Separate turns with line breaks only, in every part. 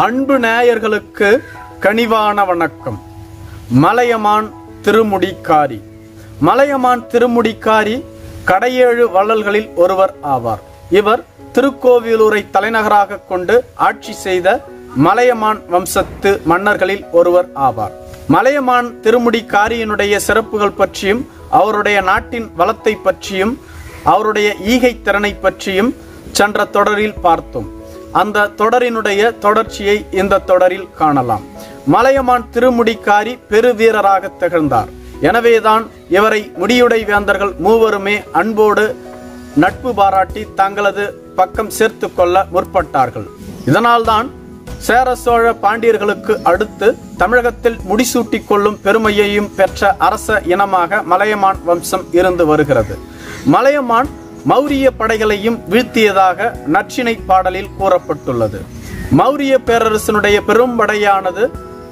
அன்பு நேயர்களுக்கு கனிவான வணக்கம் மலையமான் திருமுடிக்காரி மலையமான் திருமுடிக்காரி கடையேழு வள்ளல்களில் ஒருவர் ஆவார் இவர் திருக்கோவிலூரை தலைநகராக கொண்டு ஆட்சி செய்த மலையமான் வம்சத்து மன்னர்களில் ஒருவர் ஆவார் மலையமான் திருமுடிக்காரியினுடைய சிறப்புகள் பற்றியும் அவருடைய நாட்டின் வளத்தை பற்றியும் அவருடைய ஈகை திறனை பற்றியும் சென்ற தொடரில் பார்த்தோம் அந்த தொடரினுடைய தொடர்ச்சியை இந்த தொடரில் காணலாம் மலையமான் திருமுடிக்காரி பெருவீரராக திகழ்ந்தார் எனவேதான் இவரை முடியுடை வேந்தர்கள் மூவருமே அன்போடு நட்பு பாராட்டி தங்களது பக்கம் சேர்த்து கொள்ள முற்பட்டார்கள் இதனால்தான் சேர சோழ பாண்டியர்களுக்கு அடுத்து தமிழகத்தில் முடிசூட்டிக் கொள்ளும் பெருமையையும் பெற்ற அரச இனமாக மலையமான் வம்சம் இருந்து வருகிறது மலையமான் மௌரிய படைகளையும் வீழ்த்தியதாக நற்றிணை பாடலில் கூறப்பட்டுள்ளது மௌரிய பேரரசனுடைய பெரும்படையானது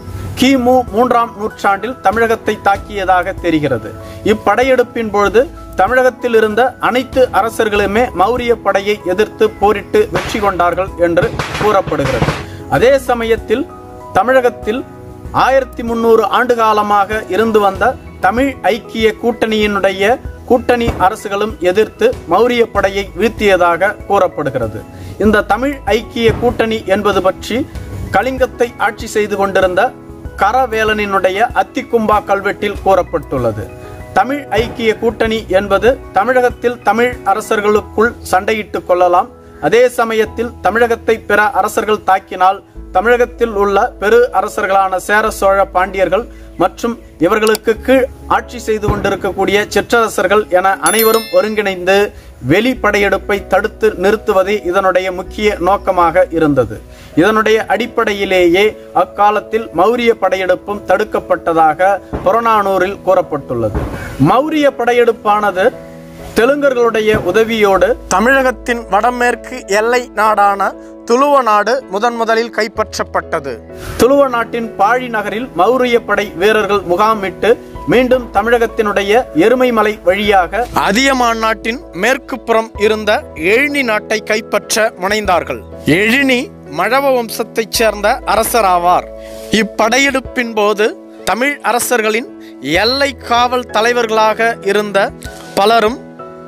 கிமு மூன்றாம் நூற்றாண்டில் தமிழகத்தை தாக்கியதாக தெரிகிறது இப்படையெடுப்பின் பொழுது தமிழகத்தில் இருந்த அனைத்து அரசர்களுமே மௌரிய படையை எதிர்த்து போரிட்டு வெற்றி கொண்டார்கள் என்று கூறப்படுகிறது அதே சமயத்தில் தமிழகத்தில் ஆயிரத்தி முன்னூறு ஆண்டு காலமாக இருந்து வந்த தமிழ் ஐக்கிய கூட்டணியினுடைய கூட்டணி அரசுகளும் எதிர்த்து மௌரிய படையை வீழ்த்தியதாக கூறப்படுகிறது இந்த தமிழ் ஐக்கிய கூட்டணி என்பது பற்றி கலிங்கத்தை ஆட்சி செய்து கொண்டிருந்த கரவேலனினுடைய அத்திக்கும்பா கல்வெட்டில் கூறப்பட்டுள்ளது தமிழ் ஐக்கிய கூட்டணி என்பது தமிழகத்தில் தமிழ் அரசர்களுக்குள் சண்டையிட்டுக் கொள்ளலாம் அதே சமயத்தில் தமிழகத்தை பிற அரசர்கள் தாக்கினால் தமிழகத்தில் உள்ள பெரு அரசர்களான சேர சோழ பாண்டியர்கள் மற்றும் இவர்களுக்கு கீழ் ஆட்சி செய்து கொண்டிருக்கக்கூடிய சிற்றரசர்கள் என அனைவரும் ஒருங்கிணைந்து வெளி படையெடுப்பை தடுத்து நிறுத்துவதே இதனுடைய முக்கிய நோக்கமாக இருந்தது இதனுடைய அடிப்படையிலேயே அக்காலத்தில் மௌரிய படையெடுப்பும் தடுக்கப்பட்டதாக புறநானூரில் கூறப்பட்டுள்ளது மௌரிய படையெடுப்பானது தெலுங்கர்களுடைய உதவியோடு தமிழகத்தின் வடமேற்கு எல்லை நாடான துளுவ நாடு முதன் முதலில் கைப்பற்றப்பட்டது துளுவ நாட்டின் பாழி நகரில் மௌரிய படை வீரர்கள் முகாமிட்டு மீண்டும் தமிழகத்தினுடைய எருமைமலை வழியாக அதியமான் நாட்டின் மேற்கு புறம் இருந்த எழினி நாட்டை கைப்பற்ற முனைந்தார்கள் எழினி மழவ வம்சத்தைச் சேர்ந்த அரசராவார் இப்படையெடுப்பின் போது தமிழ் அரசர்களின் எல்லை காவல் தலைவர்களாக இருந்த பலரும்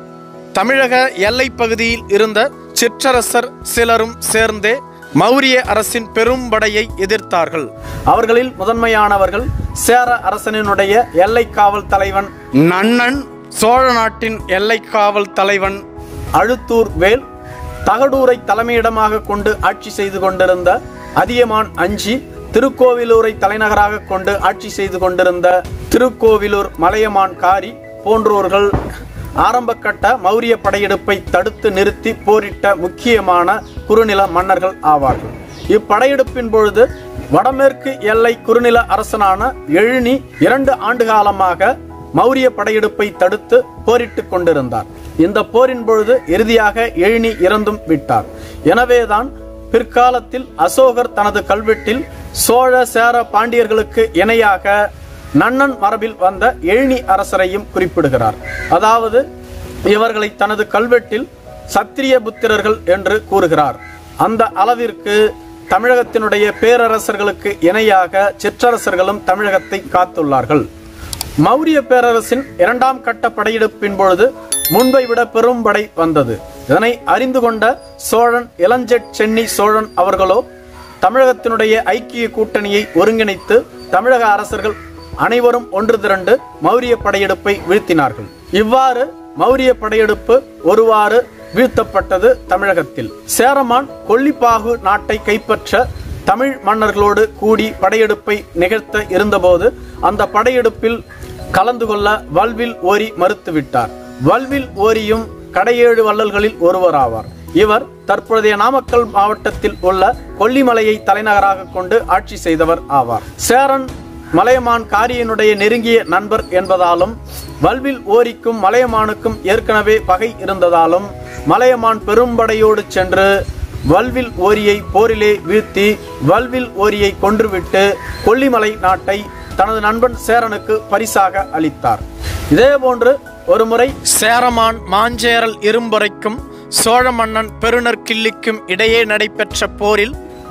தமிழக எல்லைப் பகுதியில் இருந்த சிற்றரசர் சிலரும் சேர்ந்தே மௌரிய அரசின் பெரும்படையை எதிர்த்தார்கள் அவர்களில் முதன்மையானவர்கள் சேர அரசனினுடைய எல்லை காவல் தலைவன் நன்னன் சோழ நாட்டின் எல்லை காவல் தலைவன் அழுத்தூர் வேல் தகடூரை தலைமையிடமாக கொண்டு ஆட்சி செய்து கொண்டிருந்த அதியமான் அஞ்சி திருக்கோவிலூரை தலைநகராக கொண்டு ஆட்சி செய்து கொண்டிருந்த திருக்கோவிலூர் மலையமான் காரி போன்றோர்கள் ஆரம்பகட்ட மௌரிய படையெடுப்பை தடுத்து நிறுத்தி போரிட்ட முக்கியமான குறுநில மன்னர்கள் ஆவார்கள் இப்படையெடுப்பின் பொழுது வடமேற்கு எல்லை குறுநில அரசனான எழினி இரண்டு ஆண்டு காலமாக மௌரிய படையெடுப்பை தடுத்து போரிட்டுக் கொண்டிருந்தார் இந்த போரின் பொழுது இறுதியாக எழினி இறந்தும் விட்டார் எனவேதான் பிற்காலத்தில் அசோகர் தனது கல்வெட்டில் சோழ சேர பாண்டியர்களுக்கு இணையாக நன்னன் மரபில் வந்த எழினி அரசரையும் குறிப்பிடுகிறார் அதாவது இவர்களை தனது கல்வெட்டில் சத்திரிய புத்திரர்கள் என்று கூறுகிறார் அந்த அளவிற்கு தமிழகத்தினுடைய பேரரசர்களுக்கு இணையாக சிற்றரசர்களும் தமிழகத்தை காத்துள்ளார்கள் மௌரிய பேரரசின் இரண்டாம் கட்ட படையெடுப்பின் பொழுது முன்பை விட பெரும் படை வந்தது இதனை அறிந்து கொண்ட சோழன் இளஞ்செட் சென்னி சோழன் அவர்களோ தமிழகத்தினுடைய ஐக்கிய கூட்டணியை ஒருங்கிணைத்து தமிழக அரசர்கள் அனைவரும் ஒன்று திரண்டு மௌரிய படையெடுப்பை வீழ்த்தினார்கள் இவ்வாறு மௌரிய படையெடுப்பு ஒருவாறு வீழ்த்தப்பட்டது தமிழகத்தில் சேரமான் கொல்லிப்பாகு நாட்டை கைப்பற்ற தமிழ் மன்னர்களோடு கூடி படையெடுப்பை நிகழ்த்த இருந்தபோது அந்த படையெடுப்பில் கலந்து கொள்ள வல்வில் ஓரி மறுத்துவிட்டார் வல்வில் ஓரியும் கடையேழு வள்ளல்களில் ஒருவராவார் இவர் தற்போதைய நாமக்கல் மாவட்டத்தில் உள்ள கொல்லிமலையை தலைநகராக கொண்டு ஆட்சி செய்தவர் ஆவார் சேரன் மலையமான் காரியனுடைய நெருங்கிய நண்பர் என்பதாலும் வல்வில் ஓரிக்கும் மலையமானுக்கும் ஏற்கனவே பகை இருந்ததாலும் மலையமான் பெரும்படையோடு சென்று வல்வில் ஓரியை போரிலே வீழ்த்தி வல்வில் ஓரியை கொன்றுவிட்டு கொல்லிமலை நாட்டை தனது நண்பன் சேரனுக்கு பரிசாக அளித்தார் இதேபோன்று ஒருமுறை சேரமான் மாஞ்சேரல் இரும்புரைக்கும் சோழ மன்னன் பெருநர் கிள்ளிக்கும் இடையே நடைபெற்ற போரில்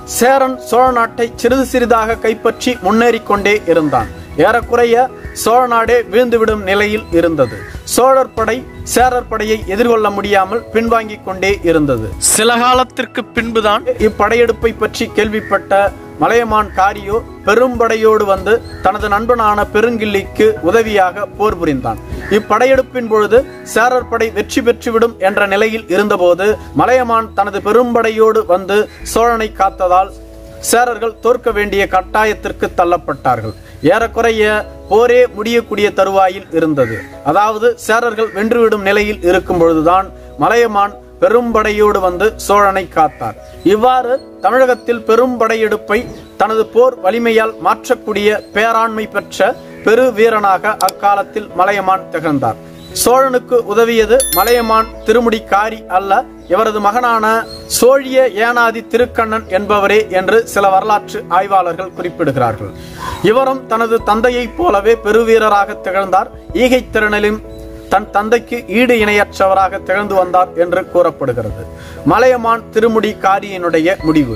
சேரன் சோழ நாட்டை சிறிது சிறிதாக கைப்பற்றி முன்னேறிக் கொண்டே இருந்தான் ஏறக்குறைய சோழ நாடே வீழ்ந்துவிடும் நிலையில் இருந்தது சோழர் படை சேரர் படையை எதிர்கொள்ள முடியாமல் பின்வாங்கிக் கொண்டே இருந்தது சில காலத்திற்கு பின்புதான் இப்படையெடுப்பை பற்றி கேள்விப்பட்ட மலையமான் காரியோ பெரும்படையோடு வந்து தனது நண்பனான பெருங்கிள்ளிக்கு உதவியாக போர் புரிந்தான் இப்படையெடுப்பின் பொழுது சேரர் படை வெற்றி பெற்றுவிடும் என்ற நிலையில் இருந்தபோது மலையமான் தனது பெரும்படையோடு வந்து சோழனை காத்ததால் சேரர்கள் தோற்க வேண்டிய கட்டாயத்திற்கு தள்ளப்பட்டார்கள் ஏறக்குறைய போரே முடியக்கூடிய தருவாயில் இருந்தது அதாவது சேரர்கள் வென்றுவிடும் நிலையில் இருக்கும் பொழுதுதான் மலையமான் பெரும்படையோடு வந்து சோழனை காத்தார் இவ்வாறு தமிழகத்தில் பெரும் படையெடுப்பை தனது போர் வலிமையால் மாற்றக்கூடிய பேராண்மை பெற்ற பெரு வீரனாக அக்காலத்தில் மலையமான் திகழ்ந்தார் சோழனுக்கு உதவியது மலையமான் திருமுடிக்காரி அல்ல இவரது மகனான சோழிய ஏனாதி திருக்கண்ணன் என்பவரே என்று சில வரலாற்று ஆய்வாளர்கள் குறிப்பிடுகிறார்கள் இவரும் தனது தந்தையைப் போலவே பெருவீரராக திகழ்ந்தார் ஈகை திறனிலும் தன் தந்தைக்கு ஈடு இணையற்றவராக திகழ்ந்து வந்தார் என்று கூறப்படுகிறது மலையமான் திருமுடி காரியினுடைய முடிவு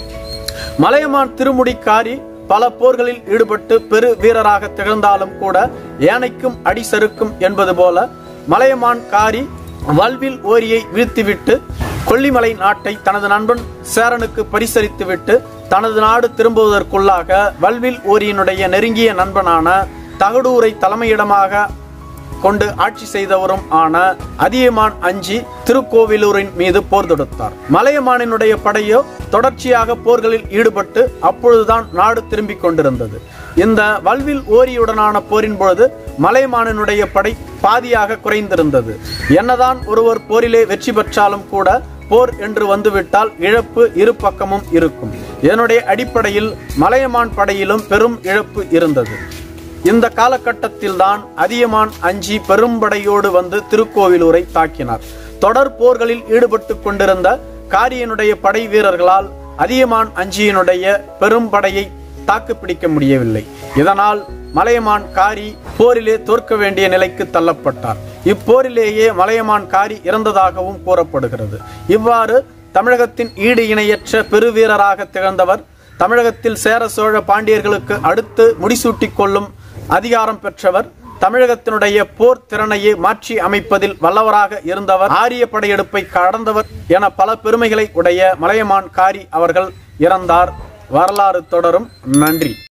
மலையமான் திருமுடிக்காரி பல போர்களில் ஈடுபட்டு பெரு வீரராக திகழ்ந்தாலும் கூட யானைக்கும் அடி சறுக்கும் என்பது போல மலையமான் காரி வல்வில் ஓரியை வீழ்த்திவிட்டு கொல்லிமலை நாட்டை தனது நண்பன் சேரனுக்கு பரிசளித்துவிட்டு தனது நாடு திரும்புவதற்குள்ளாக வல்வில் ஓரியினுடைய நெருங்கிய நண்பனான தகடூரை தலைமையிடமாக கொண்டு ஆட்சி செய்தவரும் ஆன அதியமான் அஞ்சி திருக்கோவிலூரின் மீது போர் தொடுத்தார் மலையமானினுடைய படையோ தொடர்ச்சியாக போர்களில் ஈடுபட்டு அப்பொழுதுதான் நாடு திரும்பிக் கொண்டிருந்தது இந்த வல்வில் ஓரியுடனான போரின் பொழுது மலையமானினுடைய படை பாதியாக குறைந்திருந்தது என்னதான் ஒருவர் போரிலே வெற்றி பெற்றாலும் கூட போர் என்று வந்துவிட்டால் இழப்பு இரு பக்கமும் இருக்கும் இதனுடைய அடிப்படையில் மலையமான் படையிலும் பெரும் இழப்பு இருந்தது இந்த காலகட்டத்தில் தான் அதியமான் அஞ்சி பெரும்படையோடு வந்து திருக்கோவிலூரை தாக்கினார் தொடர் போர்களில் ஈடுபட்டு கொண்டிருந்த காரியனுடைய படை வீரர்களால் அதியமான் அஞ்சியினுடைய பெரும்படையை தாக்குப்பிடிக்க முடியவில்லை இதனால் மலையமான் காரி போரிலே தோற்க வேண்டிய நிலைக்கு தள்ளப்பட்டார் இப்போரிலேயே மலையமான் காரி இறந்ததாகவும் கூறப்படுகிறது இவ்வாறு தமிழகத்தின் ஈடு இணையற்ற பெருவீரராக திகழ்ந்தவர் தமிழகத்தில் சேர சோழ பாண்டியர்களுக்கு அடுத்து முடிசூட்டிக் கொள்ளும் அதிகாரம் பெற்றவர் தமிழகத்தினுடைய போர் திறனையே மாற்றி அமைப்பதில் வல்லவராக இருந்தவர் ஆரிய படையெடுப்பை கடந்தவர் என பல பெருமைகளை உடைய மலையமான் காரி அவர்கள் இறந்தார் வரலாறு தொடரும் நன்றி